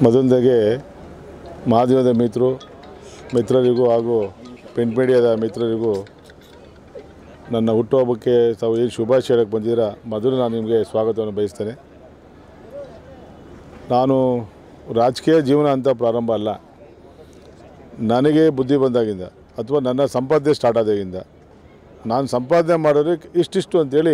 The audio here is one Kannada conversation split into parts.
ಮೊದಲದಾಗೆ ಮಾಧ್ಯಮದ ಮಿತ್ರರು ಮಿತ್ರರಿಗೂ ಹಾಗೂ ಪ್ರಿಂಟ್ ಮೀಡಿಯಾದ ಮಿತ್ರರಿಗೂ ನನ್ನ ಹುಟ್ಟುಹಬ್ಬಕ್ಕೆ ತಾವು ಏನು ಶುಭಾಶಯ ಹೇಳಕ್ಕೆ ಬಂದಿದ್ದೀರಾ ಮೊದಲು ನಾನು ನಿಮಗೆ ಸ್ವಾಗತವನ್ನು ಬಯಸ್ತೇನೆ ನಾನು ರಾಜಕೀಯ ಜೀವನ ಅಂತ ಪ್ರಾರಂಭ ಅಲ್ಲ ನನಗೆ ಬುದ್ಧಿ ಬಂದಾಗಿಂದ ಅಥವಾ ನನ್ನ ಸಂಪಾದನೆ ಸ್ಟಾರ್ಟ್ ಆದಾಗಿಂದ ನಾನು ಸಂಪಾದನೆ ಮಾಡೋದಕ್ಕೆ ಇಷ್ಟಿಷ್ಟು ಅಂತೇಳಿ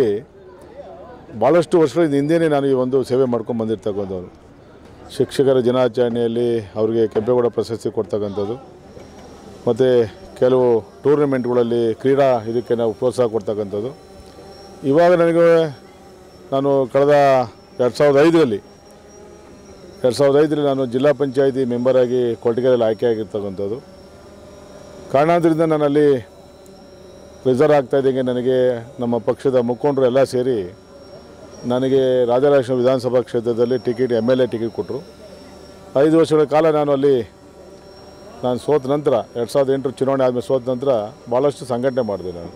ಭಾಳಷ್ಟು ವರ್ಷಗಳಿಂದ ಹಿಂದೆಯೇ ನಾನು ಈ ಒಂದು ಸೇವೆ ಮಾಡ್ಕೊಂಡು ಬಂದಿರ್ತಕ್ಕಂಥವ್ರು ಶಿಕ್ಷಕರ ದಿನಾಚರಣೆಯಲ್ಲಿ ಅವರಿಗೆ ಕೆಂಪೇಗೌಡ ಪ್ರಶಸ್ತಿ ಕೊಡ್ತಕ್ಕಂಥದ್ದು ಮತ್ತು ಕೆಲವು ಟೂರ್ನಮೆಂಟ್ಗಳಲ್ಲಿ ಕ್ರೀಡಾ ಇದಕ್ಕೆ ನಾವು ಪ್ರೋತ್ಸಾಹ ಕೊಡ್ತಕ್ಕಂಥದ್ದು ಇವಾಗ ನನಗೆ ನಾನು ಕಳೆದ ಎರಡು ಸಾವಿರದ ಐದರಲ್ಲಿ ಎರಡು ಸಾವಿರದ ಐದರಲ್ಲಿ ನಾನು ಜಿಲ್ಲಾ ಪಂಚಾಯತಿ ಮೆಂಬರಾಗಿ ಕೊಟ್ಟಿಗೆರೆಯಲ್ಲಿ ಆಯ್ಕೆಯಾಗಿರ್ತಕ್ಕಂಥದ್ದು ಕಾರಣಾಂತರದಿಂದ ನಾನಲ್ಲಿ ರಿಸರ್ವ್ ಆಗ್ತಾ ಇದ್ದಂಗೆ ನನಗೆ ನಮ್ಮ ಪಕ್ಷದ ಮುಖಂಡರು ಎಲ್ಲ ಸೇರಿ ನನಗೆ ರಾಜಲಕ್ಷ್ಮಿ ವಿಧಾನಸಭಾ ಕ್ಷೇತ್ರದಲ್ಲಿ ticket M L A ticket ಕೊಟ್ಟರು ಐದು ವರ್ಷಗಳ ಕಾಲ ನಾನು ಅಲ್ಲಿ ನಾನು ಸೋತ ನಂತರ ಎರಡು ಸಾವಿರದ ಎಂಟರ ಚುನಾವಣೆ ಆದಮೇಲೆ ಸೋತ ನಂತರ ಭಾಳಷ್ಟು ಸಂಘಟನೆ ಮಾಡಿದೆ ನಾನು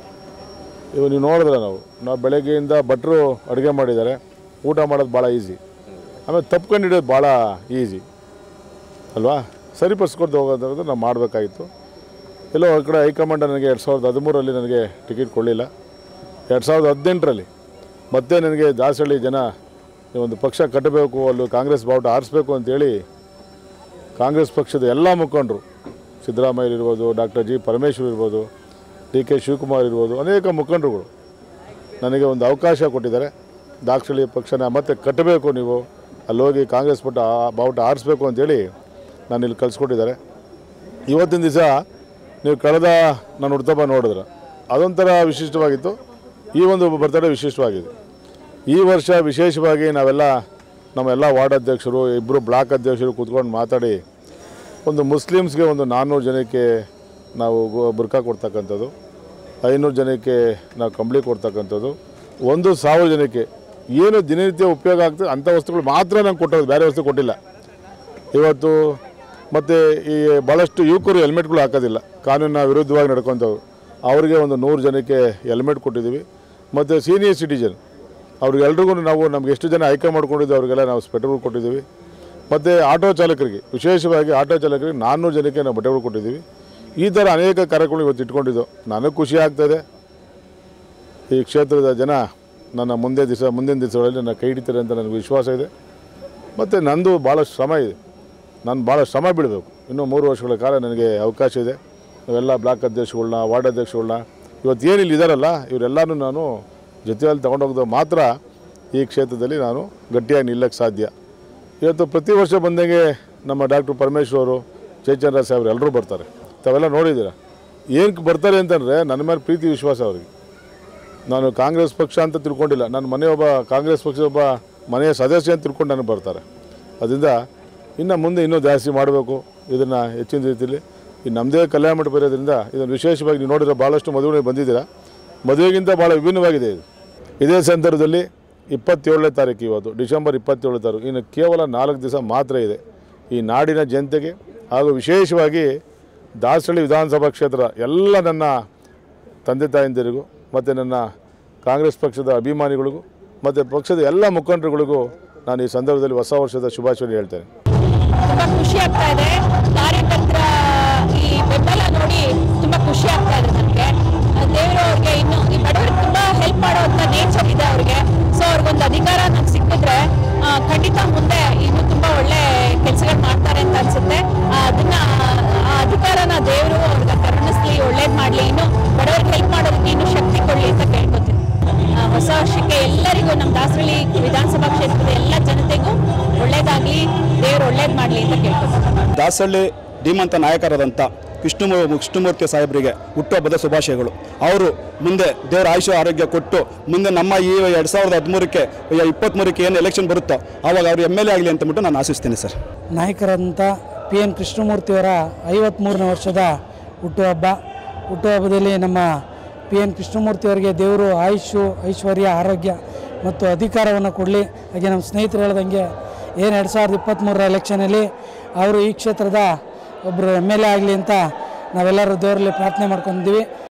ಇವಾಗ ನೀವು ನೋಡಿದ್ರೆ ನಾವು ನಾವು ಬೆಳಗ್ಗೆಯಿಂದ ಭಟ್ರು ಅಡುಗೆ ಮಾಡಿದ್ದಾರೆ ಊಟ ಮಾಡೋದು ಭಾಳ ಈಸಿ ಆಮೇಲೆ ತಪ್ಕೊಂಡು ಹಿಡಿಯೋದು ಭಾಳ ಈಸಿ ಅಲ್ವಾ ಸರಿಪಡಿಸ್ಕೊಡ್ದು ಹೋಗೋದ್ರಿಂದ ನಾವು ಮಾಡಬೇಕಾಗಿತ್ತು ಎಲ್ಲೋ ಒಂದು ಕಡೆ ಹೈಕಮಾಂಡ್ ನನಗೆ ಎರಡು ಸಾವಿರದ ಹದಿಮೂರರಲ್ಲಿ ನನಗೆ ಟಿಕೆಟ್ ಕೊಡಲಿಲ್ಲ ಎರಡು ಸಾವಿರದ ಹದಿನೆಂಟರಲ್ಲಿ ಮತ್ತೆ ನನಗೆ ದಾಸಹಳ್ಳಿ ಜನ ಈ ಒಂದು ಪಕ್ಷ ಕಟ್ಟಬೇಕು ಅಲ್ಲಿ ಕಾಂಗ್ರೆಸ್ ಬಾವುಟ ಆರಿಸ್ಬೇಕು ಅಂತೇಳಿ ಕಾಂಗ್ರೆಸ್ ಪಕ್ಷದ ಎಲ್ಲ ಮುಖಂಡರು ಸಿದ್ದರಾಮಯ್ಯ ಇರ್ಬೋದು ಡಾಕ್ಟರ್ ಜಿ ಪರಮೇಶ್ವರ್ ಇರ್ಬೋದು ಡಿ ಕೆ ಶಿವಕುಮಾರ್ ಇರ್ಬೋದು ಅನೇಕ ಮುಖಂಡರುಗಳು ನನಗೆ ಒಂದು ಅವಕಾಶ ಕೊಟ್ಟಿದ್ದಾರೆ ದಾಕ್ಷಳಿ ಪಕ್ಷನ ಮತ್ತೆ ಕಟ್ಟಬೇಕು ನೀವು ಅಲ್ಲಿ ಹೋಗಿ ಕಾಂಗ್ರೆಸ್ ಪಟ್ಟ ಬಾವುಟ ಆರಿಸ್ಬೇಕು ಅಂತೇಳಿ ನಾನು ಇಲ್ಲಿ ಕಲಿಸ್ಕೊಟ್ಟಿದ್ದಾರೆ ಇವತ್ತಿನ ದಿವಸ ನೀವು ಕಳೆದ ನಾನು ಹುಡ್ತಪ್ಪ ನೋಡಿದ್ರೆ ಅದೊಂಥರ ವಿಶಿಷ್ಟವಾಗಿತ್ತು ಈ ಒಂದು ಬರ್ತಡೇ ವಿಶಿಷ್ಟವಾಗಿದೆ ಈ ವರ್ಷ ವಿಶೇಷವಾಗಿ ನಾವೆಲ್ಲ ನಮ್ಮೆಲ್ಲ ವಾರ್ಡ್ ಅಧ್ಯಕ್ಷರು ಇಬ್ಬರು ಬ್ಲಾಕ್ ಅಧ್ಯಕ್ಷರು ಕೂತ್ಕೊಂಡು ಮಾತಾಡಿ ಒಂದು ಮುಸ್ಲಿಮ್ಸ್ಗೆ ಒಂದು ನಾನ್ನೂರು ಜನಕ್ಕೆ ನಾವು ಗೋ- ಬುರ್ಕಾ ಕೊಡ್ತಕ್ಕಂಥದ್ದು ಐನೂರು ಜನಕ್ಕೆ ನಾವು ಕಂಬಳಿ ಕೊಡ್ತಕ್ಕಂಥದ್ದು ಒಂದು ಸಾವಿರ ಜನಕ್ಕೆ ಏನು ದಿನನಿತ್ಯ ಉಪಯೋಗ ಆಗ್ತದೆ ಅಂಥ ವಸ್ತುಗಳು ಮಾತ್ರ ನಾನು ಕೊಟ್ಟೋದು ಬೇರೆ ವಸ್ತು ಕೊಟ್ಟಿಲ್ಲ ಇವತ್ತು ಮತ್ತು ಈ ಭಾಳಷ್ಟು ಯುವಕರು ಹೆಲ್ಮೆಟ್ಗಳು ಹಾಕೋದಿಲ್ಲ ಕಾನೂನಿನ ವಿರುದ್ಧವಾಗಿ ನಡ್ಕೊತವು ಅವರಿಗೆ ಒಂದು ನೂರು ಜನಕ್ಕೆ ಹೆಲ್ಮೆಟ್ ಕೊಟ್ಟಿದ್ದೀವಿ ಮತ್ತು ಸೀನಿಯರ್ ಸಿಟಿಜನ್ ಅವ್ರಿಗೆಲ್ರಿಗೂ ನಾವು ನಮ್ಗೆ ಎಷ್ಟು ಜನ ಆಯ್ಕೆ ಮಾಡ್ಕೊಂಡಿದ್ದು ಅವರಿಗೆಲ್ಲ ನಾವು ಸ್ವೆಟರ್ಗಳು ಕೊಟ್ಟಿದ್ದೀವಿ ಮತ್ತು ಆಟೋ ಚಾಲಕರಿಗೆ ವಿಶೇಷವಾಗಿ ಆಟೋ ಚಾಲಕರಿಗೆ ನಾನ್ನೂರು ಜನಕ್ಕೆ ನಾವು ಬಟ್ಟೆಗಳು ಕೊಟ್ಟಿದ್ದೀವಿ ಈ ಥರ ಅನೇಕ ಕಾರ್ಯಕ್ರಮಗಳು ಇವತ್ತು ಇಟ್ಕೊಂಡಿದ್ದು ನನಗೆ ಖುಷಿ ಆಗ್ತದೆ ಈ ಕ್ಷೇತ್ರದ ಜನ ನನ್ನ ಮುಂದೆ ದಿವಸ ಮುಂದಿನ ದಿವಸಗಳಲ್ಲಿ ನನ್ನ ಕೈ ಹಿಡಿತಾರೆ ಅಂತ ನನಗೆ ವಿಶ್ವಾಸ ಇದೆ ಮತ್ತು ನಂದು ಭಾಳ ಶ್ರಮ ಇದೆ ನಾನು ಭಾಳ ಶ್ರಮ ಬೀಳಬೇಕು ಇನ್ನೂ ಮೂರು ವರ್ಷಗಳ ಕಾಲ ನನಗೆ ಅವಕಾಶ ಇದೆ ನಾವೆಲ್ಲ ಬ್ಲಾಕ್ ಅಧ್ಯಕ್ಷಗಳನ್ನ ವಾರ್ಡ್ ಅಧ್ಯಕ್ಷಗಳನ್ನ ಇವತ್ತು ಏನು ಇಲ್ಲಿ ಇದ್ದಾರಲ್ಲ ಇವರೆಲ್ಲನೂ ನಾನು ಜೊತೆಯಲ್ಲಿ ತೊಗೊಂಡೋಗೋದು ಮಾತ್ರ ಈ ಕ್ಷೇತ್ರದಲ್ಲಿ ನಾನು ಗಟ್ಟಿಯಾಗಿ ನಿಲ್ಲಕ್ಕೆ ಸಾಧ್ಯ ಇವತ್ತು ಪ್ರತಿ ವರ್ಷ ಬಂದಂಗೆ ನಮ್ಮ ಡಾಕ್ಟರ್ ಪರಮೇಶ್ವರ್ ಅವರು ಜಯಚಂದ್ರ ಸಾಹೇಬ್ರು ಎಲ್ಲರೂ ಬರ್ತಾರೆ ತಾವೆಲ್ಲ ನೋಡಿದ್ದೀರ ಏನಕ್ಕೆ ಬರ್ತಾರೆ ಅಂತಂದರೆ ನನ್ನ ಮೇಲೆ ಪ್ರೀತಿ ವಿಶ್ವಾಸ ಅವರಿಗೆ ನಾನು ಕಾಂಗ್ರೆಸ್ ಪಕ್ಷ ಅಂತ ತಿಳ್ಕೊಂಡಿಲ್ಲ ನನ್ನ ಮನೆ ಒಬ್ಬ ಕಾಂಗ್ರೆಸ್ ಪಕ್ಷದ ಒಬ್ಬ ಮನೆಯ ಸದಸ್ಯ ಅಂತ ತಿಳ್ಕೊಂಡು ನನಗೆ ಬರ್ತಾರೆ ಅದರಿಂದ ಇನ್ನು ಮುಂದೆ ಇನ್ನೂ ಜಾಸ್ತಿ ಮಾಡಬೇಕು ಇದನ್ನು ಹೆಚ್ಚಿನ ರೀತಿಯಲ್ಲಿ ಈ ನಮ್ಮದೇ ಕಲ್ಯಾಣ ಮಂಟಪ ಇರೋದ್ರಿಂದ ಇದನ್ನು ವಿಶೇಷವಾಗಿ ನೀವು ನೋಡಿದ್ರೆ ಭಾಳಷ್ಟು ಮದುವೆ ಬಂದಿದ್ದೀರಾ ಮದುವೆಗಿಂತ ಭಾಳ ವಿಭಿನ್ನವಾಗಿದೆ ಇದು ಇದೇ ಸಂದರ್ಭದಲ್ಲಿ ಇಪ್ಪತ್ತೇಳನೇ ತಾರೀಕು ಇವತ್ತು ಡಿಸೆಂಬರ್ ಇಪ್ಪತ್ತೇಳನೇ ತಾರೀಕು ಇನ್ನು ಕೇವಲ ನಾಲ್ಕು ದಿವಸ ಮಾತ್ರ ಇದೆ ಈ ನಾಡಿನ ಜನತೆಗೆ ಹಾಗೂ ವಿಶೇಷವಾಗಿ ದಾಸಹಳ್ಳಿ ವಿಧಾನಸಭಾ ಕ್ಷೇತ್ರ ಎಲ್ಲ ನನ್ನ ತಂದೆ ತಾಯಂದಿರಿಗೂ ಮತ್ತು ನನ್ನ ಕಾಂಗ್ರೆಸ್ ಪಕ್ಷದ ಅಭಿಮಾನಿಗಳಿಗೂ ಮತ್ತು ಪಕ್ಷದ ಎಲ್ಲ ಮುಖಂಡರುಗಳಿಗೂ ನಾನು ಈ ಸಂದರ್ಭದಲ್ಲಿ ಹೊಸ ವರ್ಷದ ಶುಭಾಶಯ ಹೇಳ್ತೇನೆ ತುಂಬಾ ಖುಷಿ ಆಗ್ತಾ ಇದೆ ಕಾರ್ಯಕರ್ತರ ಈ ಬೆಂಬಲ ನೋಡಿ ತುಂಬಾ ಖುಷಿ ಆಗ್ತಾ ಇದೆ ನನಗೆ ದೇವರು ಅವ್ರಿಗೆ ಇನ್ನು ಈ ಬಡವರಿಗೆ ತುಂಬಾ ಹೆಲ್ಪ್ ಮಾಡುವಂತ ನೇಚರ್ ಇದೆ ಅವ್ರಿಗೆ ಸೊ ಅವ್ರಿಗೊಂದು ಅಧಿಕಾರ ನಮ್ಗೆ ಸಿಕ್ಕಿದ್ರೆ ಆ, ಖಂಡಿತ ಮುಂದೆ ಇನ್ನು ತುಂಬಾ ಒಳ್ಳೆ ಕೆಲಸಗಳು ಮಾಡ್ತಾರೆ ಅಂತ ಅನ್ಸುತ್ತೆ ಆ, ಅದನ್ನ ಆ ಅಧಿಕಾರನ ದೇವರು ಅವ್ರಿಗೆ ಕರುಣಿಸ್ಲಿ ಒಳ್ಳೇದ್ ಮಾಡ್ಲಿ ಇನ್ನು ಬಡವರಿಗೆ ಹೆಲ್ಪ್ ಮಾಡೋದಕ್ಕೆ ಇನ್ನು ಶಕ್ತಿ ಕೊಡ್ಲಿ ಅಂತ ಕೇಳ್ಕೊತೀನಿ ಆ, ಹೊಸ ವರ್ಷಕ್ಕೆ ಎಲ್ಲರಿಗೂ ನಮ್ಮ ದಾಸರಳ್ಳಿ ವಿಧಾನಸಭಾ ಕ್ಷೇತ್ರದ ಎಲ್ಲ ಜನತೆಗೂ ಒಳ್ಳೇದಾಗ್ಲಿ ದೇವರು ಒಳ್ಳೇದ್ ಮಾಡ್ಲಿ ಅಂತ ಕೇಳ್ಕೊತೀನಿ ದಾಸಹಳ್ಳಿ ಧೀಮಂತ ನಾಯಕರಾದಂಥ ಕೃಷ್ಣಮೂ ಕೃಷ್ಣಮೂರ್ತಿ ಸಾಹೇಬರಿಗೆ ಹುಟ್ಟುಹಬ್ಬದ ಶುಭಾಶಯಗಳು ಅವರು ಮುಂದೆ ದೇವರ ಆಯುಷ ಆರೋಗ್ಯ ಕೊಟ್ಟು ಮುಂದೆ ನಮ್ಮ ಈ ಎರಡು ಸಾವಿರದ ಹದಿಮೂರಕ್ಕೆ ಇಪ್ಪತ್ತ್ಮೂರಕ್ಕೆ ಏನು ಎಲೆಕ್ಷನ್ ಬರುತ್ತೋ ಆವಾಗ ಅವರು ಎಮ್ ಎಲ್ ಎ ಆಗಲಿ ಅಂತಬಿಟ್ಟು ನಾನು ಆಶಿಸ್ತೀನಿ ಸರ್ ನಾಯಕರಾದಂಥ ಪಿ ಎನ್ ಕೃಷ್ಣಮೂರ್ತಿಯವರ ಐವತ್ತ್ಮೂರನೇ ವರ್ಷದ ಹುಟ್ಟುಹಬ್ಬ ಹುಟ್ಟುಹಬ್ಬದಲ್ಲಿ ನಮ್ಮ ಪಿ ಎನ್ ಕೃಷ್ಣಮೂರ್ತಿಯವರಿಗೆ ದೇವರು ಆಯುಷು ಐಶ್ವರ್ಯ ಆರೋಗ್ಯ ಮತ್ತು ಅಧಿಕಾರವನ್ನು ಕೊಡಲಿ ಹಾಗೆ ನಮ್ಮ ಸ್ನೇಹಿತರು ಹೇಳ್ದಂಗೆ ಏನು ಎರಡು ಸಾವಿರದ ಇಪ್ಪತ್ತ್ಮೂರರ ಎಲೆಕ್ಷನಲ್ಲಿ ಅವರು ಈ ಕ್ಷೇತ್ರದ ಒಬ್ಬರು ಎಮ್ ಎಲ್ ಎ ಆಗಲಿ ಅಂತ ನಾವೆಲ್ಲರೂ ದೇವರಲ್ಲಿ ಪ್ರಾರ್ಥನೆ ಮಾಡ್ಕೊಂಡಿದ್ದೀವಿ